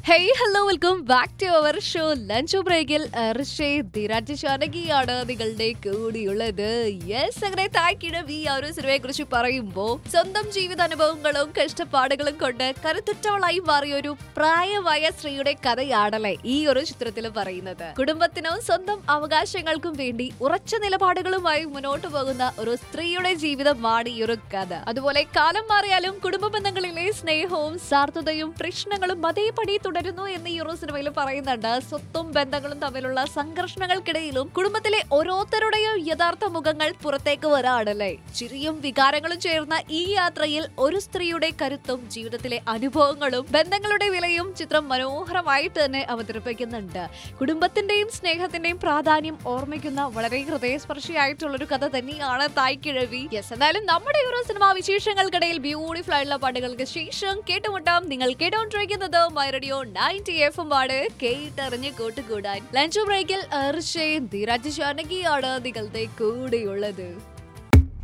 hey hello welcome back to our show lunch ബ്രേക്കിൽ ധീരാജ് ചാനകിയാണ് നിങ്ങളുടെ കൂടിയുള്ളത് yes അങ്ങനെ തായ്ക്കിഴവി ആ ഒരു സിനിമയെ കുറിച്ച് പറയുമ്പോൾ സ്വന്തം ജീവിതാനുഭവങ്ങളും കഷ്ടപ്പാടുകളും കൊണ്ട് കരുത്തുറ്റവളായി മാറിയ ഒരു പ്രായമായ സ്ത്രീയുടെ കഥയാണല്ലേ ഈ ഒരു ചിത്രത്തിൽ പറയുന്നത് കുടുംബത്തിനും സ്വന്തം അവകാശങ്ങൾക്കും വേണ്ടി ഉറച്ച നിലപാടുകളുമായി മുന്നോട്ട് പോകുന്ന ഒരു സ്ത്രീയുടെ ജീവിതമാണ് ഈ ഒരു കഥ അതുപോലെ കാലം മാറിയാലും കുടുംബ ബന്ധങ്ങളിലെ സ്നേഹവും സാർത്ഥതയും പ്രശ്നങ്ങളും അതേപടി തുടരുന്നു എന്ന് ഈ ഒരു സിനിമയിൽ പറയുന്നുണ്ട് സ്വത്തും ബന്ധങ്ങളും തമ്മിലുള്ള സംഘർഷങ്ങൾക്കിടയിലും കുടുംബത്തിലെ ഓരോരുത്തരുടെയും യഥാർത്ഥ മുഖങ്ങൾ പുറത്തേക്ക് വരാണല്ലേ ചിരിയും വികാരങ്ങളും ചേർന്ന ഈ യാത്രയിൽ ഒരു സ്ത്രീയുടെ കരുത്തും ജീവിതത്തിലെ അനുഭവങ്ങളും ബന്ധങ്ങളുടെ വിലയും ചിത്രം മനോഹരമായിട്ട് തന്നെ അവതരിപ്പിക്കുന്നുണ്ട് കുടുംബത്തിന്റെയും സ്നേഹത്തിന്റെയും പ്രാധാന്യം ഓർമ്മിക്കുന്ന വളരെ ഹൃദയസ്പർശിയായിട്ടുള്ള ഒരു കഥ തന്നെയാണ് തായ്ക്കിഴവി യെസ് എന്തായാലും നമ്മുടെ ഈ ഒരു സിനിമാ വിശേഷങ്ങൾക്കിടയിൽ ബ്യൂട്ടിഫുൾ ആയിട്ടുള്ള പാട്ടുകൾക്ക് ശേഷം കേട്ടുമുട്ടാം നിങ്ങൾ കേട്ടോണ്ടിരിക്കുന്നത് my radio ninety F M ആണ് കേട്ടറിഞ്ഞ് കൂട്ടുകൂടാൻ ലഞ്ച് ബ്രേക്കിൽ അർഷയും ധീരാജ് ജാനകിയാണ് നിങ്ങളുടെ കൂടെയുള്ളത്